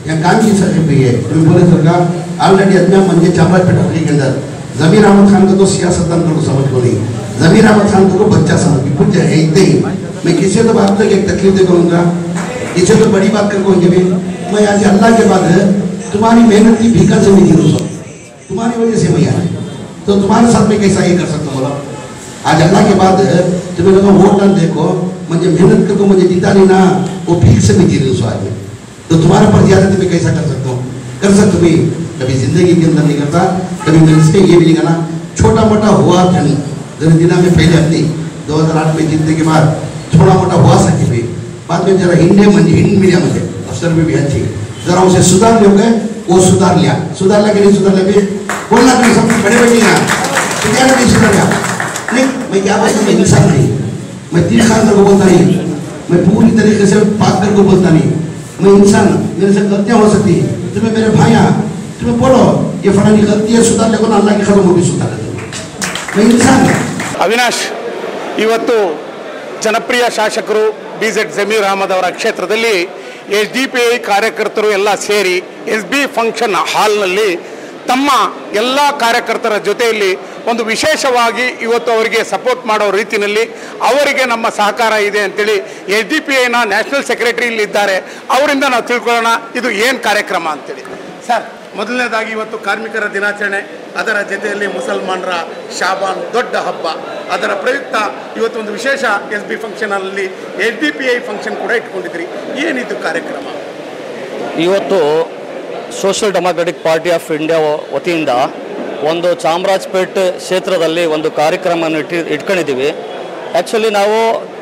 या काम की सर्टिफिकेट है तुम्हें बोले सरकार ऑलरेडी अजमेर मंजे चावला पेट्रोल के अंदर जमीर अहमद खान को तो सियासतदान को समझ को नहीं जमीर अहमद खान को बच्चा समझ की कुछ है इतने ही मैं किसी तो बात तो एक तकलीफ दे करूँगा किसी तो बड़ी बात कर कहूँगी भी मैं आज अल्लाह के बाद तुम्हारी मेहनत की भीखा से नहीं जीरो सब तुम्हारी वजह से मैं आया तो तुम्हारे साथ में कैसा ये कर सकता बोला आज अल्लाह के बाद तुम्हें लगा वोट डाल देखो मुझे मेहनत करके मुझे जीता नहीं ना वो भीख से मैं जी रही हूँ स्वाद में तो तुम्हारे पर ज्यादा मैं कैसा कर सकता हूँ कर सकते भी कभी जिंदगी के अंदर नहीं करता कभी मैं इसके ये भी नहीं करना छोटा मोटा हुआ था नहीं जरा दिना में पहले अपनी दो हजार आठ में जीतने के बाद थोड़ा मोटा हुआ सके भी बाद में जरा हिंदी मंजे हिंद मीडिया मुझे अफसर में भी अच्छी जरा उसे सुधार लोगे वो सुधार लिया सुधार लिया कि नहीं सुधार लिया बोलना भी सब बड़े बड़े ना तो क्या नहीं सुधार लिया नहीं मैं क्या बोलता मैं इंसान नहीं मैं तीन साल तक बोलता नहीं मैं पूरी तरीके से पाक कर को बोलता नहीं मैं इंसान मेरे से गलतियां हो सकती तुम्हें मेरे भाइया तुम्हें बोलो ये फलानी गलती है सुधार लेको ना अल्लाह की खबर वो भी सुधार मैं इंसान हूँ ಅವಿನಾಶ್ ಇವತ್ತು ಜನಪ್ರಿಯ ಶಾಸಕರು ಬಿ ಜೆಡ್ ಜಮೀರ್ ಅಹಮದ್ ಅವರ ಕ್ಷೇತ್ರದಲ್ಲಿ ಎಸ್ ಡಿ ಪಿ ಐ ಕಾರ್ಯಕರ್ತರು ಎಲ್ಲ ಸೇರಿ ಎಸ್ ಬಿ ಫಂಕ್ಷನ್ ಹಾಲ್ನಲ್ಲಿ ತಮ್ಮ ಎಲ್ಲ ಕಾರ್ಯಕರ್ತರ ಜೊತೆಯಲ್ಲಿ ಒಂದು ವಿಶೇಷವಾಗಿ ಇವತ್ತು ಅವರಿಗೆ ಸಪೋರ್ಟ್ ಮಾಡೋ ರೀತಿಯಲ್ಲಿ ಅವರಿಗೆ ನಮ್ಮ ಸಹಕಾರ ಇದೆ ಅಂತೇಳಿ ಎಸ್ ಡಿ ಪಿ ಐನ ನ್ಯಾಷನಲ್ ಸೆಕ್ರೆಟರಿ ಇಲ್ಲಿ ಇದ್ದಾರೆ ಅವರಿಂದ ನಾವು ತಿಳ್ಕೊಳ್ಳೋಣ ಇದು ಏನು ಕಾರ್ಯಕ್ರಮ ಅಂತೇಳಿ ಸರ್ ಮೊದಲನೇದಾಗಿ ಇವತ್ತು ಕಾರ್ಮಿಕರ ದಿನಾಚರಣೆ ಅದರ ಜೊತೆಯಲ್ಲಿ ಮುಸಲ್ಮಾನರ ಶಾಬಾನ್ ದೊಡ್ಡ ಹಬ್ಬ ಅದರ ಪ್ರಯುಕ್ತ ಇವತ್ತು ಒಂದು ವಿಶೇಷ ಎಸ್ ಬಿ ಫಂಕ್ಷನಲ್ಲಿ S D P I function ಕೂಡ ಇಟ್ಕೊಂಡಿದ್ರಿ ಏನಿದು ಕಾರ್ಯಕ್ರಮ ಇವತ್ತು social democratic party of India ವತಿಯಿಂದ ಒಂದು ಚಾಮರಾಜಪೇಟೆ ಕ್ಷೇತ್ರದಲ್ಲಿ ಒಂದು ಕಾರ್ಯಕ್ರಮವನ್ನು ಇಟ್ಟು ಇಟ್ಕೊಂಡಿದ್ದೀವಿ ಆ್ಯಕ್ಚುಲಿ ನಾವು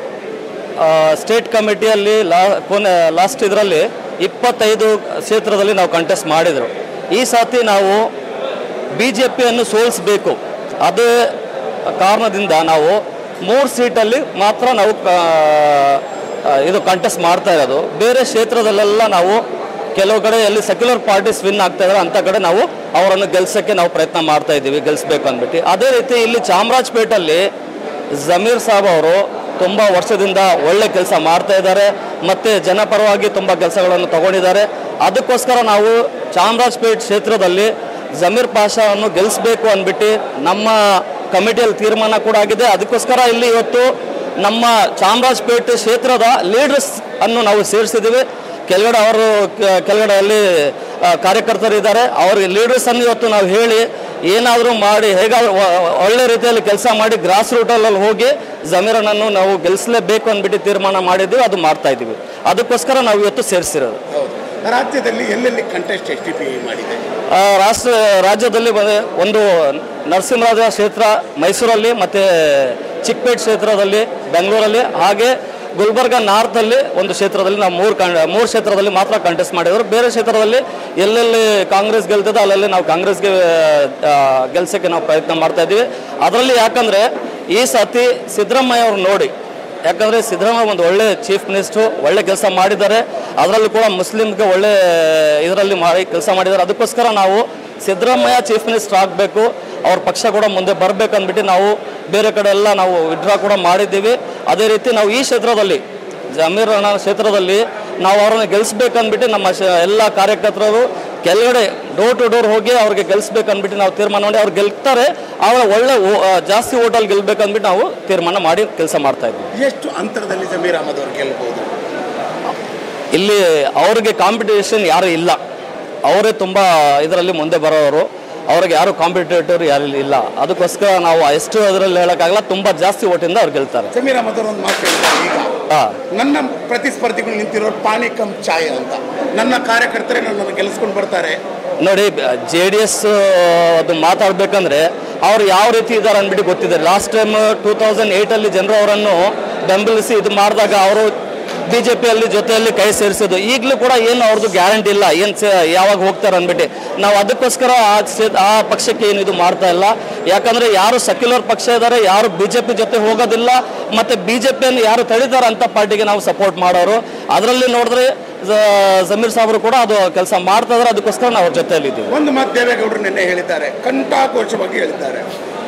ಸ್ಟೇಟ್ ಕಮಿಟಿಯಲ್ಲಿ ಲಾ ಕೊನೆ ಲಾಸ್ಟ್ ಇದರಲ್ಲಿ ಇಪ್ಪತ್ತೈದು ಕ್ಷೇತ್ರದಲ್ಲಿ ನಾವು ಕಂಟೆಸ್ಟ್ ಮಾಡಿದರು ಈ ಸಾತಿ ನಾವು ಬಿ ಜೆ ಪಿಯನ್ನು ಸೋಲಿಸಬೇಕು ಅದೇ ಕಾರಣದಿಂದ ನಾವು ಮೂರು ಸೀಟಲ್ಲಿ ಮಾತ್ರ ನಾವು ಆ, ಇದು ಕಂಟೆಸ್ಟ್ ಮಾಡ್ತಾ ಇರೋದು ಬೇರೆ ಕ್ಷೇತ್ರದಲ್ಲೆಲ್ಲ ನಾವು ಕೆಲವು ಕಡೆ ಎಲ್ಲಿ ಸೆಕ್ಯುಲರ್ ಪಾರ್ಟೀಸ್ ವಿನ್ ಆಗ್ತಾ ಇದ್ದಾರೆ ಅಂಥ ಕಡೆ ನಾವು ಅವರನ್ನು ಗೆಲ್ಸೋಕ್ಕೆ ನಾವು ಪ್ರಯತ್ನ ಮಾಡ್ತಾ ಇದ್ದೀವಿ ಗೆಲ್ಲಿಸ್ಬೇಕು ಅಂದ್ಬಿಟ್ಟು ಅದೇ ರೀತಿ ಇಲ್ಲಿ ಚಾಮರಾಜಪೇಟಲ್ಲಿ ಜಮೀರ್ ಸಾಬ್ ಅವರು ತುಂಬ ವರ್ಷದಿಂದ ಒಳ್ಳೆ ಕೆಲಸ ಮಾಡ್ತಾ ಇದ್ದಾರೆ ಮತ್ತು ಜನಪರವಾಗಿ ತುಂಬ ಕೆಲಸಗಳನ್ನು ತಗೊಂಡಿದ್ದಾರೆ ಅದಕ್ಕೋಸ್ಕರ ನಾವು ಚಾಮರಾಜಪೇಟೆ ಕ್ಷೇತ್ರದಲ್ಲಿ ಜಮೀರ್ ಪಾಷಾವನ್ನು ಗೆಲ್ಲಿಸ್ಬೇಕು ಅಂದ್ಬಿಟ್ಟು ನಮ್ಮ ಕಮಿಟಿಯಲ್ಲಿ ತೀರ್ಮಾನ ಕೂಡ ಆಗಿದೆ ಅದಕ್ಕೋಸ್ಕರ ಇಲ್ಲಿ ಇವತ್ತು ನಮ್ಮ ಚಾಮರಾಜಪೇಟೆ ಕ್ಷೇತ್ರದ ಲೀಡರ್ಸ್ ಅನ್ನು ನಾವು ಸೇರಿಸಿದ್ದೀವಿ ಕೆಳಗಡೆ ಅವರು ಕ- ಕೆಳಗಡೆ ಅಲ್ಲಿ ಆ, ಕಾರ್ಯಕರ್ತರಿದ್ದಾರೆ ಅವ್ರ ಲೀಡರ್ಸ್ ಅನ್ನು ಇವತ್ತು ನಾವು ಹೇಳಿ ಏನಾದರೂ ಮಾಡಿ ಹೇಗಾದರೂ ಒಳ್ಳೆ ರೀತಿಯಲ್ಲಿ ಕೆಲಸ ಮಾಡಿ ಗ್ರಾಸ್ ರೂಟಲ್ಲಿ ಹೋಗಿ ಜಮೀರನನ್ನು ನಾವು ಗೆಲ್ಲಿಸಲೇಬೇಕು ಅಂದ್ಬಿಟ್ಟು ತೀರ್ಮಾನ ಮಾಡಿದ್ದೀವಿ ಅದು ಮಾಡ್ತಾ ಇದ್ದೀವಿ ಅದಕ್ಕೋಸ್ಕರ ನಾವು ಇವತ್ತು ಸೇರಿಸಿರೋದು ಹೌದು ರಾಜ್ಯದಲ್ಲಿ ಎಲ್ಲೆಲ್ಲಿ contest S D P I ಮಾಡಿದೆ ಆ, ರಾಷ್ಟ್ರ ರಾಜ್ಯದಲ್ಲಿ ಬಂದೆ ಒಂದು ನರಸಿಂಹರಾಜ ಕ್ಷೇತ್ರ ಮೈಸೂರಲ್ಲಿ ಮತ್ತು ಚಿಕ್ಕಪೇಟೆ ಕ್ಷೇತ್ರದಲ್ಲಿ ಬೆಂಗಳೂರಲ್ಲಿ ಹಾಗೆ ಗುಲ್ಬರ್ಗ ನಾರ್ತಲ್ಲಿ ಒಂದು ಕ್ಷೇತ್ರದಲ್ಲಿ ನಾವು ಮೂರು ಕಂ ಮೂರು ಕ್ಷೇತ್ರದಲ್ಲಿ ಮಾತ್ರ ಕಂಟೆಸ್ಟ್ ಮಾಡಿದ್ರು ಬೇರೆ ಕ್ಷೇತ್ರದಲ್ಲಿ ಎಲ್ಲೆಲ್ಲಿ ಕಾಂಗ್ರೆಸ್ ಗೆಲ್ತದೆ ಅಲ್ಲೆಲ್ಲಿ ನಾವು ಕಾಂಗ್ರೆಸ್ಗೆ ಆ, ಗೆಲ್ಸಕ್ಕೆ ನಾವು ಪ್ರಯತ್ನ ಮಾಡ್ತಾ ಇದ್ದೀವಿ ಅದರಲ್ಲಿ ಯಾಕಂದರೆ ಈ ಸತಿ ಸಿದ್ದರಾಮಯ್ಯ ಅವ್ರು ನೋಡಿ ಯಾಕಂದರೆ ಸಿದ್ದರಾಮಯ್ಯ ಒಂದು ಒಳ್ಳೆ ಚೀಫ್ ಮಿನಿಸ್ಟ್ರು ಒಳ್ಳೆ ಕೆಲಸ ಮಾಡಿದ್ದಾರೆ ಅದರಲ್ಲೂ ಕೂಡ ಮುಸ್ಲಿಮ್ಗೆ ಒಳ್ಳೆ ಇದರಲ್ಲಿ ಮಾಡಿ ಕೆಲಸ ಮಾಡಿದ್ದಾರೆ ಅದಕ್ಕೋಸ್ಕರ ನಾವು ಸಿದ್ದರಾಮಯ್ಯ ಚೀಫ್ ಮಿನಿಸ್ಟರ್ ಆಗಬೇಕು ಅವ್ರ ಪಕ್ಷ ಕೂಡ ಮುಂದೆ ಬರಬೇಕು ಅಂದ್ಬಿಟ್ಟು ನಾವು ಬೇರೆ ಕಡೆ ಎಲ್ಲ ನಾವು ವಿಡ್ರಾ ಕೂಡ ಮಾಡಿದ್ದೀವಿ ಅದೇ ರೀತಿ ನಾವು ಈ ಕ್ಷೇತ್ರದಲ್ಲಿ ಜಮೀರ್ ಅಣ್ಣ ಕ್ಷೇತ್ರದಲ್ಲಿ ನಾವು ಅವರನ್ನು ಗೆಲ್ಲಿಸ್ಬೇಕಂದ್ಬಿಟ್ಟು ನಮ್ಮ ಶ ಎಲ್ಲ ಕಾರ್ಯಕರ್ತರು ಕೆಳಗಡೆ ಡೋರ್ ಟು ಡೋರ್ ಹೋಗಿ ಅವ್ರಿಗೆ ಗೆಲ್ಲಿಸ್ಬೇಕು ಅಂದ್ಬಿಟ್ಟು ನಾವು ತೀರ್ಮಾನ ಮಾಡಿ ಅವ್ರು ಗೆಲ್ತಾರೆ ಅವರ ಒಳ್ಳೆ ಓ- ಆ, ಜಾಸ್ತಿ ಓಟಲ್ಲಿ ಗೆಲ್ಬೇಕು ಅಂದ್ಬಿಟ್ಟು ನಾವು ತೀರ್ಮಾನ ಮಾಡಿ ಕೆಲಸ ಮಾಡ್ತಾ ಇದ್ವಿ ಎಷ್ಟು ಅಂತರದಲ್ಲಿ ಜಮೀರ್ ಅಹಮದ್ ಅವರು ಗೆಲ್ಬಹುದು ಇಲ್ಲಿ ಅವ್ರಿಗೆ ಕಾಂಪಿಟೇಷನ್ ಯಾರು ಇಲ್ಲ ಅವರೇ ತುಂಬ ಇದರಲ್ಲಿ ಮುಂದೆ ಬರೋರು ಅವ್ರಿಗೆ ಯಾರು ಕಾಂಪಿಟೇಟರ್ ಯಾರು ಇಲ್ಲ ಅದಕ್ಕೋಸ್ಕರ ನಾವು ಎಷ್ಟು ಅದರಲ್ಲಿ ಹೇಳೋಕ್ಕಾಗಲ್ಲ ತುಂಬ ಜಾಸ್ತಿ ಓಟಿಂದ ಅವ್ರು ಗೆಲ್ತಾರೆ ಜಮೀರ್ ಅಹಮದ್ ಅವರು ಒಂದು ಮಾತು ಹೇಳಿದ್ದಾರೆ ಈಗ ಹಾಂ ನನ್ನ ಪ್ರತಿಸ್ಪರ್ಧಿಗಳು ನಿಂತಿರೋ ಪಾನಿ ಕಮ್ ಚಾಯ್ ಅಂತ ನನ್ನ ಕಾರ್ಯಕರ್ತರೇ ನನ್ನನ್ನು ಗೆಲ್ಲಿಸ್ಕೊಂಡು ಬರ್ತಾರೆ ನೋಡಿ ಜೆ ಡಿ ಎಸ್ ಅದು ಮಾತಾಡಬೇಕಂದ್ರೆ ಅವ್ರು ಯಾವ ರೀತಿ ಇದ್ದಾರೆ ಅಂದ್ಬಿಟ್ಟು ಗೊತ್ತಿದೆ ಲಾಸ್ಟ್ ಟೈಮ್ ಟೂ ತೌಸಂಡ್ ಏಯ್ಟಲ್ಲಿ ಜನರು ಅವರನ್ನು ಬೆಂಬಲಿಸಿ ಇದು ಮಾಡಿದಾಗ ಅವರು ಬಿ ಜೆ ಪಿಯಲ್ಲಿ ಜೊತೆಯಲ್ಲಿ ಕೈ ಸೇರಿಸೋದು ಈಗಲೂ ಕೂಡ ಏನು ಅವ್ರದ್ದು ಗ್ಯಾರಂಟಿ ಇಲ್ಲ ಏನು ಯಾವಾಗ ಹೋಗ್ತಾರೆ ಅಂದ್ಬಿಟ್ಟು ನಾವು ಅದಕ್ಕೋಸ್ಕರ ಆ ಕ್ಷೇ- ಆ ಪಕ್ಷಕ್ಕೆ ಏನು ಇದು ಮಾಡ್ತಾ ಇಲ್ಲ ಯಾಕಂದರೆ ಯಾರು ಸೆಕ್ಯುಲರ್ ಪಕ್ಷ ಇದ್ದಾರೆ ಯಾರು ಬಿ ಜೆ ಪಿ ಜೊತೆ ಹೋಗೋದಿಲ್ಲ ಮತ್ತು ಬಿ ಜೆ ಪಿಯನ್ನು ಯಾರು ತಡೀತಾರೆ ಅಂತ ಪಾರ್ಟಿಗೆ ನಾವು ಸಪೋರ್ಟ್ ಮಾಡೋರು ಅದರಲ್ಲಿ ನೋಡಿದ್ರೆ ಜ- ಜಮೀರ್ ಸಾಹೇಬರು ಕೂಡ ಅದು ಕೆಲಸ ಮಾಡ್ತಾ ಇದ್ದಾರೆ ಅದಕ್ಕೋಸ್ಕರ ನಾವು ಅವ್ರ ಜೊತೆಯಲ್ಲಿದ್ದೀವಿ ಒಂದು ಮಾತು ದೇವೇಗೌಡರು ನಿನ್ನೆ ಹೇಳಿದ್ದಾರೆ ಕಂಠಾಘೋಷವಾಗಿ ಹೇಳಿದ್ದಾರೆ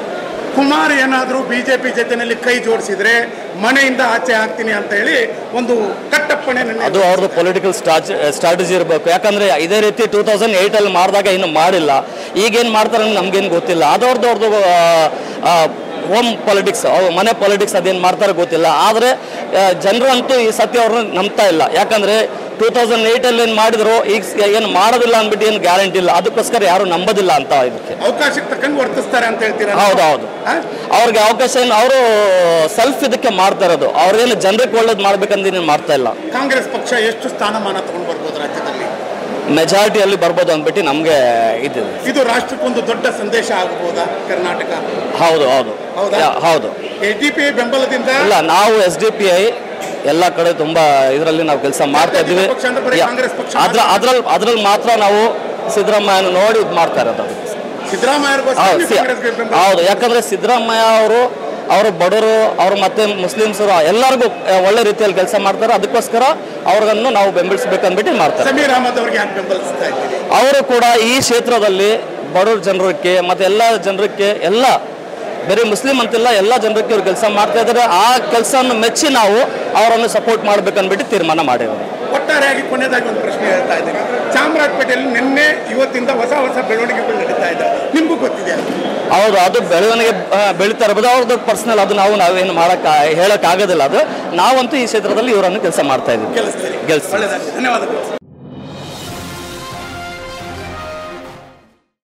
ಕುಮಾರ್ ಏನಾದರೂ ಬಿಜೆಪಿ ಜೊತೆನಲ್ಲಿ ಕೈ ಜೋಡಿಸಿದ್ರೆ ಮನೆಯಿಂದ ಆಚೆ ಹಾಕ್ತೀನಿ ಅಂತ ಹೇಳಿ ಒಂದು ಕಟ್ಟಪ್ಪಣೆ ನನ್ನ ಅದು ಅವ್ರದ್ದು ಪೊಲಿಟಿಕಲ್ ಸ್ಟ್ರಾಟಜಿ ಇರಬೇಕು ಯಾಕಂದ್ರೆ ಇದೇ ರೀತಿ ಟೂ ತೌಸಂಡ್ ಏಯ್ಟಲ್ಲಿ ಮಾಡಿದಾಗ ಇನ್ನು ಮಾಡಿಲ್ಲ ಈಗೇನು ಮಾಡ್ತಾರೆ ಅಂತ ನಮ್ಗೇನು ಗೊತ್ತಿಲ್ಲ ಅದವ್ರದ್ದು ಅವ್ರದ್ದು ಹೋಮ್ ಪಾಲಿಟಿಕ್ಸ್ ಮನೆ ಪಾಲಿಟಿಕ್ಸ್ ಅದೇನು ಮಾಡ್ತಾರೆ ಗೊತ್ತಿಲ್ಲ ಆದರೆ ಜನರಂತೂ ಈ ಸತ್ಯ ಅವ್ರನ್ನ ನಂಬ್ತಾ ಇಲ್ಲ ಯಾಕಂದ್ರೆ ಟೂ ತೌಸಂಡ್ ಏಯ್ಟಲ್ಲಿ ಏನು ಮಾಡಿದ್ರು ಈಗ ಏನು ಮಾಡೋದಿಲ್ಲ ಅಂದ್ಬಿಟ್ಟು ಏನು ಗ್ಯಾರಂಟಿ ಇಲ್ಲ ಅದಕ್ಕೋಸ್ಕರ ಯಾರು ನಂಬೋದಿಲ್ಲ ಅಂತ ಇದಕ್ಕೆ ಅವಕಾಶಕ್ಕೆ ತಕ್ಕಂಗೆ ವರ್ತಿಸ್ತಾರೆ ಅಂತ ಹೇಳ್ತೀರಾ ಹೌದು ಹೌದು ಆ? ಅವ್ರಿಗೆ ಅವಕಾಶ ಏನು ಅವರು ಸೆಲ್ಫ್ ಇದಕ್ಕೆ ಮಾಡ್ತಾ ಇರೋದು ಅವ್ರೇನು ಜನರಿಗೆ ಒಳ್ಳೇದು ಮಾಡ್ಬೇಕಂತ ಏನು ಮಾಡ್ತಾ ಇಲ್ಲ ಕಾಂಗ್ರೆಸ್ ಪಕ್ಷ ಎಷ್ಟು ಸ್ಥಾನಮಾನ ತಗೊಂಡು ಬರ್ಬೋದು ರಾಜ್ಯದಲ್ಲಿ ಮೆಜಾರಿಟಿಯಲ್ಲಿ ಬರ್ಬೋದು ಅಂದ್ಬಿಟ್ಟು ನಮಗೆ ಇದಿದೆ ಇದು ರಾಷ್ಟ್ರಕ್ಕೊಂದು ದೊಡ್ಡ ಸಂದೇಶ ಆಗಬಹುದಾ ಕರ್ನಾಟಕ ಹೌದು ಹೌದು ಹೌದಾ? ಯಾ- ಹೌದು ಎಸ್ ಡಿ ಪಿ ಬೆಂಬಲದಿಂದ ಇಲ್ಲ ನಾವು ಎಸ್ ಡಿ ಪಿ ಐ ಎಲ್ಲ ಕಡೆ ತುಂಬಾ ಇದರಲ್ಲಿ ನಾವು ಕೆಲಸ ಮಾಡ್ತಾ ಇದ್ದೀವಿ ಪಕ್ಷ ಅಂದ್ರೆ ಬರೀ ಕಾಂಗ್ರೆಸ್ ಪಕ್ಷ ಅದ್ರ ಅದ್ರಲ್ಲಿ ಅದ್ರಲ್ಲಿ ಮಾತ್ರ ನಾವು ಸಿದ್ದರಾಮಯ್ಯನ ನೋಡಿ ಇದು ಮಾಡ್ತಾ ಇರೋದು ಅದಕ್ಕೆ. ಸಿದ್ದರಾಮಯ್ಯಗೋಸ್ಕರ ಹೌದು ನೀವು ಸಿ- ಕಾಂಗ್ರೆಸ್ಗೆ ಬೆಂಬಲ ಹೌದು ಯಾಕಂದ್ರೆ ಸಿದ್ದರಾಮಯ್ಯ ಅವರು ಅವರು ಬಡವರು ಅವರು ಮತ್ತೆ ಮುಸ್ಲಿಮ್ಸರು ಎಲ್ಲರಿಗೂ ಆ, ಒಳ್ಳೆ ರೀತಿಯಲ್ಲಿ ಕೆಲಸ ಮಾಡ್ತಾರೆ ಅದಕ್ಕೋಸ್ಕರ ಅವ್ರನ್ನು ನಾವು ಬೆಂಬಲಿಸಬೇಕಂದ್ಬಿಟ್ಟು ಮಾಡ್ತಾರೆ ಸಮೀರ್ ಅಹಮದ್ ಅವ್ರಿಗೆ ಯಾಕೆ ಬೆಂಬಲಿಸ್ತಾ ಇದ್ದೀರಿ ಅವರು ಕೂಡ ಈ ಕ್ಷೇತ್ರದಲ್ಲಿ ಬಡವ್ರ ಜನರಿಗೆ ಮತ್ತೆ ಎಲ್ಲ ಜನರಿಗೆ ಎಲ್ಲ ಬರೀ ಮುಸ್ಲಿಂ ಅಂತಿಲ್ಲ ಎಲ್ಲ ಜನರಿಗೆ ಇವ್ರು ಕೆಲಸ ಮಾಡ್ತಾ ಇದ್ದಾರೆ ಆ ಕೆಲಸವನ್ನು ಮೆಚ್ಚಿ ನಾವು ಅವರನ್ನು ಸಪೋರ್ಟ್ ಮಾಡ್ಬೇಕಂದ್ಬಿಟ್ಟು ತೀರ್ಮಾನ ಮಾಡಿರೋದು ಒಟ್ಟಾರೆಯಾಗಿ ಕೊನೆಯದಾಗಿ ಒಂದು ಪ್ರಶ್ನೆ ಹೇಳ್ತಾ ಇದ್ದೀನಿ ಚಾಮರಾಜಪೇಟೆಯಲ್ಲಿ ನಿನ್ನೆ ಇವತ್ತಿಂದ ಹೊಸ ಹೊಸ ಬೆಳವಣಿಗೆಗಳು ನಡೀತಾ ಇದೆ ನಿಮಗೂ ಗೊತ್ತಿದೆ ಅದು. ಹೌದು ಅದು ಬೆಳವಣಿಗೆ ಆ, ಬೆಳೀತಾ ಇರ್ಬೋದು ಅವ್ರದ್ದು ಪರ್ಸನಲ್ ಅದು ನಾವು ನಾವೇನು ಮಾಡಕ್ ಹೇಳಕ್ ಆಗೋದಿಲ್ಲ ಅದು ನಾವಂತೂ ಈ ಕ್ಷೇತ್ರದಲ್ಲಿ ಇವರನ್ನು ಕೆಲಸ ಮಾಡ್ತಾ ಇದ್ದೀವಿ ಗೆಲ್ಲಿಸ್ತೀರಿ ಗೆಲ್ಸ್ತೀವಿ. ಒಳ್ಳೆದಾಗ್ಲಿ ಧನ್ಯವಾದಗಳು